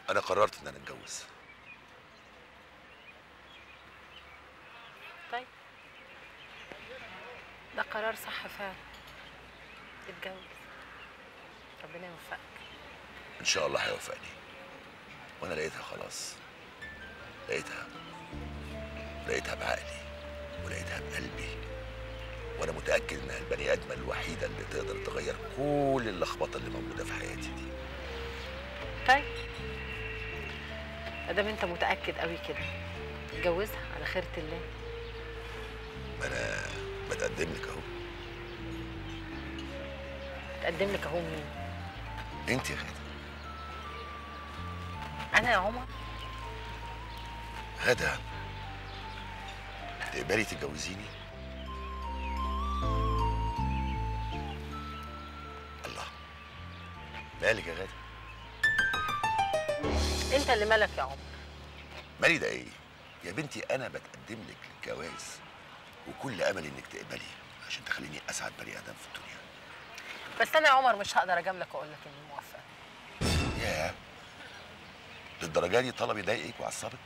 انا قررت ان انا اتجوز طيب ده قرار صح فعلا اتجوز ربنا يوفقك ان شاء الله هيوفقني وانا لقيتها خلاص لقيتها لقيتها بعقلي ولقيتها بقلبي وانا متاكد انها البني ادمه الوحيده اللي تقدر تغير كل اللخبطه اللي موجوده في حياتي دي طيب ادام انت متاكد قوي كده اتجوزها على خيرة الله ما انا بتقدم لك اهو تقدم لك اهو مين انت يا غاده انا يا عمر غاده تقبلي تتجوزيني الله مالك يا غاده انت اللي مالك يا عمر مالي ده ايه يا بنتي انا بتقدم لك للجواز وكل املي انك تقبلي عشان تخليني اسعد بني ادم في الدنيا بس انا يا عمر مش هقدر اجاملك واقول لك اني موافقه ياه للدرجه دي طلب يضايقك ويعصبك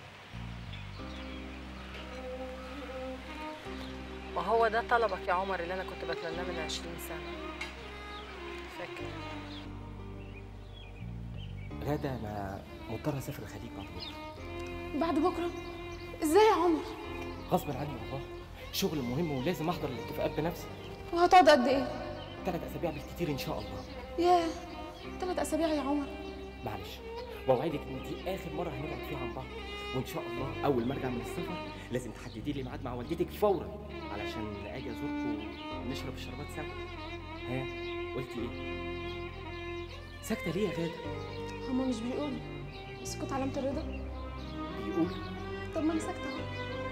ما هو ده طلبك يا عمر اللي انا كنت بتمناه من 20 سنه فاكر غادة أنا مضطر أسافر الخليج بعد بكرة بعد بكره ازاي يا عمر غصب عني والله شغل مهم ولازم أحضر الاتفاقات بنفسي وهتقعد قد ايه ثلاث أسابيع بالكتير إن شاء الله ياه ثلاث اسابيع يا عمر معلش وأوعدك إن دي آخر مرة هنبعد فيها عن بعض وإن شاء الله أول ما أرجع من السفر لازم تحددي لي ميعاد مع والدتك فورا علشان أجي أزوركم ونشرب الشربات سوا ها قلتي إيه؟ ساكتة ليه يا غادة؟ هما مش بيقولوا اسكت علامه الرضا بيقول طب ما انا ساكته اهو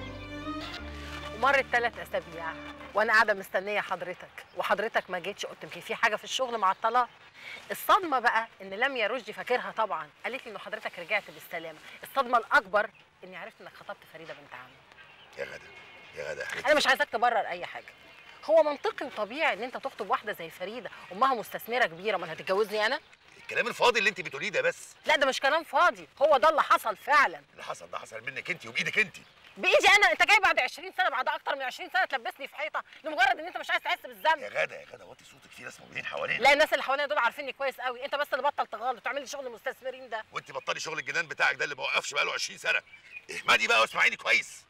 ومرت ثلاث اسابيع وانا قاعده مستنيه حضرتك وحضرتك ما جيتش قلت يمكن في حاجه في الشغل معطله الصدمه بقى ان لميا رشدي فاكرها طبعا قالت لي ان حضرتك رجعت بالسلامه الصدمه الاكبر اني عرفت انك خطبت فريده بنت عمي يا غاده يا غاده يا حبيبتي انا مش عايزاك تبرر اي حاجه هو منطقي وطبيعي ان انت تخطب واحده زي فريده امها مستثمره كبيره امال هتتجوزني انا الكلام الفاضي اللي انت بتقوليه ده بس لا ده مش كلام فاضي هو ده اللي حصل فعلا اللي حصل ده حصل منك انت وبايدك انت بايدي انا انت جاي بعد 20 سنه بعد اكتر من 20 سنه تلبسني في حيطه لمجرد ان انت مش عايز تحس بالذنب يا غاده يا غاده وطي صوتك في ناس موجودين حوالينا لا الناس اللي حوالينا دول عارفيني كويس قوي انت بس اللي بطل تغلط وتعمل لي شغل المستثمرين ده وانت بطلي شغل الجنان بتاعك ده اللي ما وقفش بقاله 20 سنه اهمدي بقى واسمعيني كويس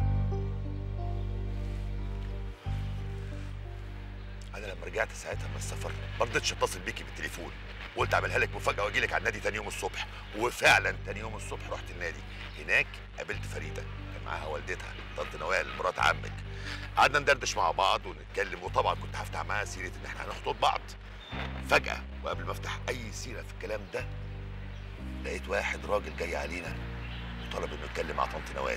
انا لما رجعت ساعتها من السفر ما رضيتش اتصل بيكي بالتليفون وقلت اعملها لك مفاجاه واجي لك على النادي تاني يوم الصبح وفعلا تاني يوم الصبح رحت النادي هناك قابلت فريده كان معاها والدتها طنط نوال مرات عمك قعدنا ندردش مع بعض ونتكلم وطبعا كنت هفتح معاها سيره ان احنا هنخطب بعض فجاه وقبل ما افتح اي سيره في الكلام ده لقيت واحد راجل جاي علينا وطلب انه يتكلم مع طنط نوال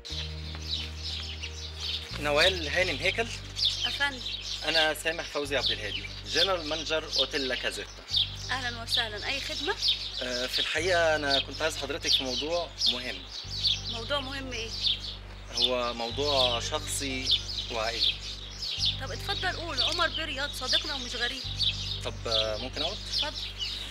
نوال هانم هيكل أفندم انا سامح فوزي عبد الهادي جنرال مانجر اوتيل لاكازيتا أهلا وسهلا أي خدمة؟ آه، في الحقيقه انا كنت عايز حضرتك في موضوع مهم موضوع مهم إيه؟ هو موضوع شخصي وعائلي طب اتفضل قول عمر بيه رياض صديقنا ومش غريب طب آه، ممكن اقعد اتفضل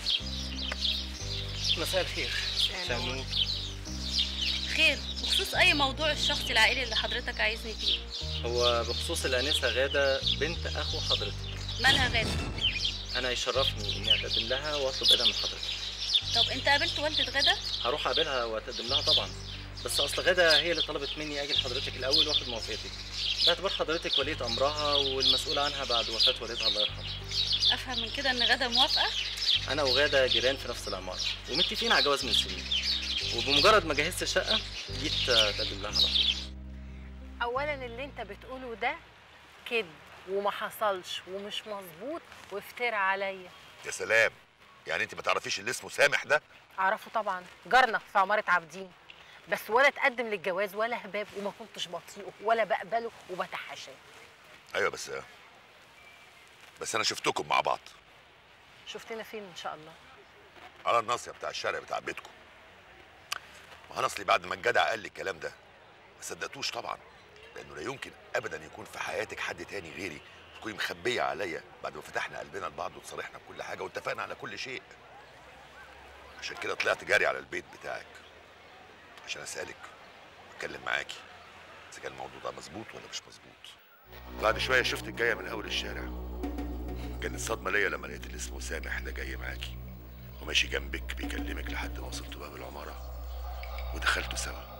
مساء الخير شامو خير بخصوص أي موضوع الشخصي العائلي اللي حضرتك عايزني فيه هو بخصوص الانسه غاده بنت اخو حضرتك مالها غادة؟ انا يشرفني اني اتقدم لها واطلب ايدها من حضرتك طب أنت قابلت والدة غادة؟ هروح اقابلها واتقدم لها طبعا بس اصل غاده هي اللي طلبت مني اجي لحضرتك الاول واخد موافقتك باعتبار حضرتك ولية امرها والمسؤول عنها بعد وفاه والدها الله يرحمه أفهم من كده إن غادة موافقة؟ انا وغاده جيران في نفس العماره ومتفقين على جواز من سنين وبمجرد ما جهزت الشقه جيت اتقدم لها على طول اولا اللي انت بتقوله ده كذب وما حصلش ومش مظبوط وافترى عليا يا سلام يعني انت ما تعرفيش اللي اسمه سامح ده اعرفه طبعا جارنا في عماره عابدين بس ولا اتقدم للجواز ولا هباب وما كنتش بطيئه ولا بقبله وبتحاشاه ايوه بس بس انا شفتكم مع بعض شفتنا فين ان شاء الله على الناصيه بتاع الشارع بتاع بيتكم ما انا اصلي بعد ما الجدع قال لي الكلام ده ما صدقتوش طبعا لانه لا يمكن ابدا يكون في حياتك حد تاني غيري تكوني مخبيه عليا بعد ما فتحنا قلبنا لبعض وتصالحنا بكل حاجه واتفقنا على كل شيء عشان كده طلعت جاري على البيت بتاعك عشان اسالك واتكلم معاكي اذا كان الموضوع ده مظبوط ولا مش مظبوط بعد شويه شفتك جايه من اول الشارع كانت صدمه ليا لما لقيت اللي اسمه سامح ده جاي معاكي وماشي جنبك بيكلمك لحد ما وصلت باب العماره ودخلتوا سوا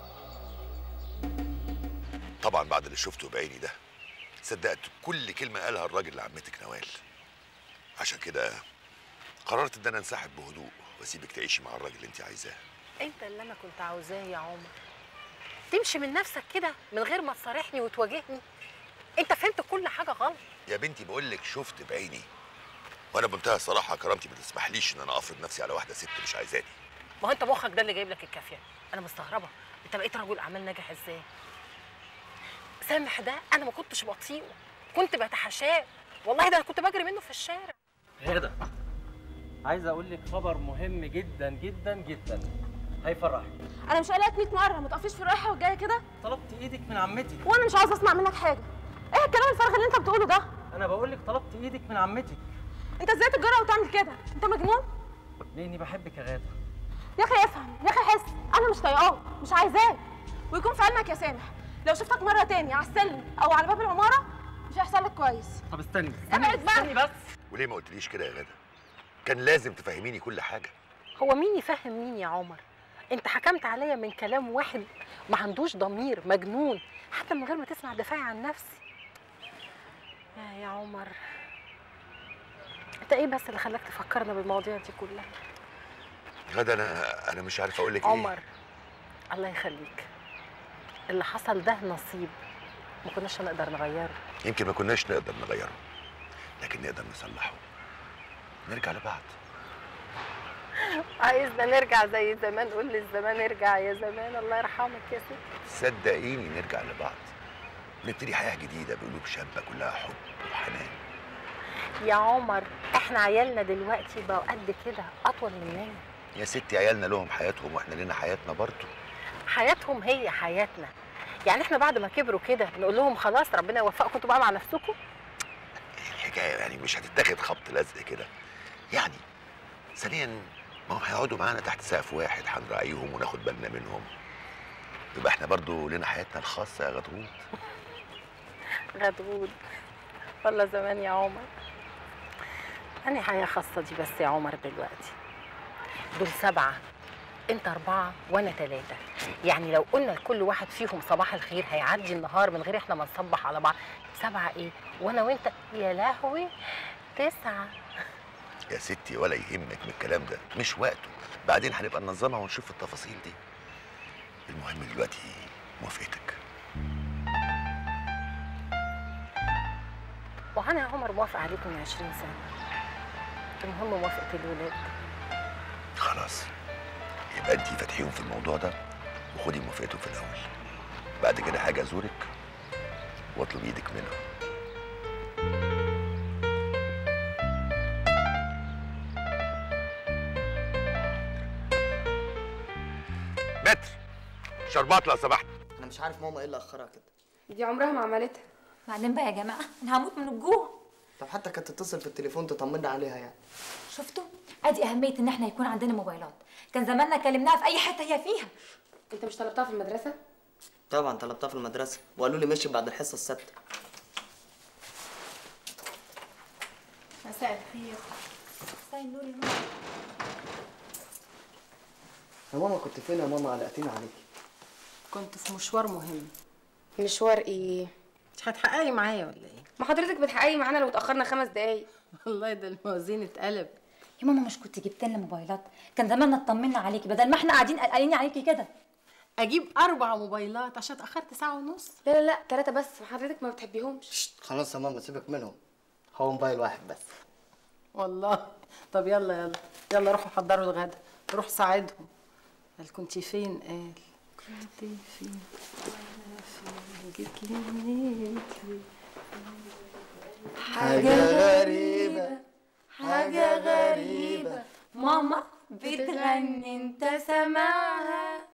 طبعا بعد اللي شفته بعيني ده صدقت كل كلمه قالها الراجل لعمتك نوال عشان كده قررت ان انا انسحب بهدوء واسيبك تعيشي مع الراجل اللي انت عايزاه انت اللي انا كنت عاوزاه يا عمر تمشي من نفسك كده من غير ما تصارحني وتواجهني انت فهمت كل حاجه غلط يا بنتي بقول لك شفت بعيني وانا بمنتهى الصراحه كرامتي ما تسمحليش ان انا افرض نفسي على واحده ست مش عايزاني ما هو انت مخك ده اللي جايب لك الكافيه انا مستغربه انت بقيت رجل اعمال ناجح ازاي سامح ده انا ما كنتش بطيئه كنت بتحاشاه والله ده انا كنت بجري منه في الشارع غدا عايز اقول لك خبر مهم جدا جدا جدا هيفرحك انا مش قلقت 100 مره ما تقفيش في الرايحه والجايه كده طلبت ايدك من عمتي وانا مش عاوزه اسمع منك حاجه ايه الكلام الفارغ اللي انت بتقوله ده انا بقول لك طلبت ايدك من عمتي انت ازاي تتجرأ وتعمل كده انت مجنون لاني بحبك يا غاده يا اخي افهم يا اخي حس انا مش طايقاك مش عايزاك ويكون في علمك يا سامح لو شفتك مره تاني على السلم او على باب العماره مش هيحصل لك كويس طب استني ابعد بقى. استني بس وليه ما قلتليش كده يا غاده كان لازم تفهميني كل حاجه هو مين يفهم مين يا عمر انت حكمت عليا من كلام واحد ما عندوش ضمير مجنون حتى من غير ما تسمع دفاعي عن نفسي يا يا عمر انت ايه بس اللي خلاك تفكرنا بالمواضيع دي كلها غاده انا انا مش عارف اقول لك عمر الله يخليك اللي حصل ده نصيب ما كناش هنقدر نغيره يمكن ما كناش نقدر نغيره لكن نقدر نصلحه نرجع لبعض عايزنا نرجع زي زمان قول للزمان ارجع يا زمان الله يرحمك يا ستي صدقيني نرجع لبعض نبتدي حياه جديده بقلوب شابه كلها حب وحنان يا عمر احنا عيالنا دلوقتي بقوا قد كده اطول مننا يا ستي عيالنا لهم حياتهم واحنا لنا حياتنا برضه حياتهم هي حياتنا يعني احنا بعد ما كبروا كده نقول لهم خلاص ربنا يوفقكم انتوا بقى مع نفسكم الحكايه يعني مش هتتاخد خبط لزق كده يعني ثانيا ما هم هيقعدوا معانا تحت سقف واحد هنراعيهم وناخد بالنا منهم يبقى احنا برضو لنا حياتنا الخاصه يا غدرود غدود والله زمان يا عمر أنا حياة خاصة دي بس يا عمر دلوقتي دول سبعة انت أربعة وأنا تلاتة يعني لو قلنا لكل واحد فيهم صباح الخير هيعدي النهار من غير احنا ما نصبح على بعض سبعة ايه وأنا وأنت يا لهوي تسعة يا ستي ولا يهمك من الكلام ده مش وقته بعدين هنبقى ننظمها ونشوف التفاصيل دي المهم دلوقتي موافقتك وأنا يا عمر موافقة عليكم من عشرين سنة المهم موافقة الولاد خلاص يبقى انت فاتحيهم في الموضوع ده وخدي موافقتهم في الاول بعد كده حاجه ازورك واطلب ايدك منهم متر شربات لو سمحت انا مش عارف ماما ايه اللي اخرها كده دي عمرها ما عملتها بعدين بقى يا جماعه انا هموت من الجوع طب حتى كانت تتصل في التليفون تطمنا عليها يعني شفتوا ادي اهميه ان احنا يكون عندنا موبايلات كان زماننا كلمناها في اي حته هي فيها انت مش طلبتها في المدرسه طبعا طلبتها في المدرسه وقالوا لي ماشي بعد الحصه السادسه مساء الخير مساء النور يا ماما يا ماما كنت فين يا ماما قلقتيني عليكي كنت في مشوار مهم مشوار ايه مش هتحققي معايا ولا ايه؟ ما حضرتك بتحققي معانا لو اتاخرنا خمس دقايق والله ده الموازين اتقلب يا ماما مش كنت جبت لنا موبايلات كان زماننا اطمنا عليكي بدل ما احنا قاعدين قلقانين عليكي كده اجيب اربع موبايلات عشان اتاخرت ساعه ونص لا لا لا ثلاثه بس حضرتك ما بتحبيهمش خلاص يا ماما سيبك منهم هو موبايل واحد بس والله طب يلا يلا يلا روحوا حضروا الغدا روح ساعدهم قال كنت فين قال كنت فين وانا فين جيت لميتي حاجه غريبه حاجه غريبه ماما بتغني